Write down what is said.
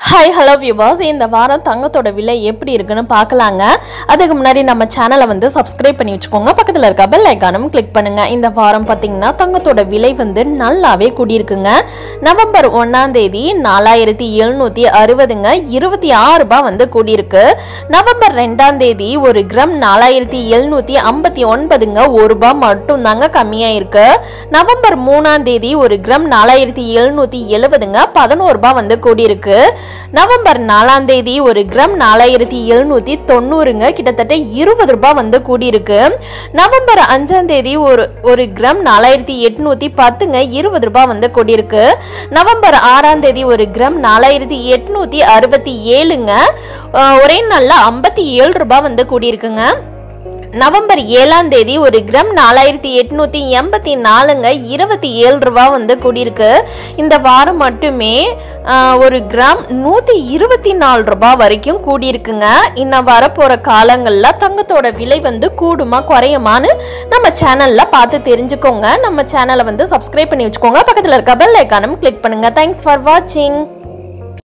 hi hello viewers இந்த வாரம் தங்கத்தோட விலை எப்படி இருக்குன்னு பார்க்கலாங்க அதுக்கு முன்னாடி நம்ம சேனலை வந்து சப்ஸ்கிரைப் பண்ணி வச்சுக்கோங்க பக்கத்தில் இருக்க பெல் ஐக்கானும் கிளிக் பண்ணுங்க இந்த வாரம் பார்த்தீங்கன்னா தங்கத்தோட விலை வந்து நல்லாவே கூடியிருக்குங்க நவம்பர் ஒன்றாம் தேதி நாலாயிரத்தி எழுநூற்றி அறுபதுங்க இருபத்தி ஆறு ரூபாய் வந்து கூடியிருக்கு நவம்பர் ரெண்டாம் தேதி ஒரு கிராம் நாலாயிரத்தி எழுநூற்றி ஐம்பத்தி ஒன்பதுங்க ஒரு ரூபாய் மட்டும் தாங்க கம்மியாக இருக்கு நவம்பர் மூணாம் தேதி ஒரு கிராம் நாலாயிரத்தி எழுநூற்றி எழுபதுங்க பதினோரு ரூபாய் வந்து கூடியிருக்கு நவம்பர் நாலாம் தேதி ஒரு கிராம் நாலாயிரத்தி எழுநூத்தி தொண்ணூறுங்க கிட்டத்தட்ட இருபது ரூபாய் வந்து கூடியிருக்கு நவம்பர் அஞ்சாம் தேதி ஒரு ஒரு கிராம் நாலாயிரத்தி எட்நூத்தி பத்துங்க இருபது ரூபாய் வந்து கூடியிருக்கு நவம்பர் ஆறாம் தேதி ஒரு கிராம் நாலாயிரத்தி எட்நூத்தி அறுபத்தி ஏழுங்க அஹ் ஒரே நாள்ல ஐம்பத்தி ஏழு ரூபாய் வந்து கூடியிருக்குங்க நவம்பர் ஏழாம் தேதி ஒரு கிராம் நாலாயிரத்தி எட்நூத்தி எண்பத்தி நாலுங்க இருபத்தி ஏழு ரூபாய் வந்து கூடியிருக்கு இந்த வாரம் மட்டுமே ஆஹ், ஒரு கிராம் நூத்தி இருபத்தி நாலு ரூபாய் வரைக்கும் கூடியிருக்குங்க இன்னும் வரப்போற காலங்கள்ல தங்கத்தோட விலை வந்து கூடுமா குறையுமான்னு நம்ம சேனல்ல பார்த்து தெரிஞ்சுக்கோங்க நம்ம சேனலை வந்து சப்ஸ்கிரைப் பண்ணி வச்சுக்கோங்க பக்கத்துல இருக்க பெல் ஐக்கானும் கிளிக் பண்ணுங்க தேங்க்ஸ் ஃபார் வாட்சிங்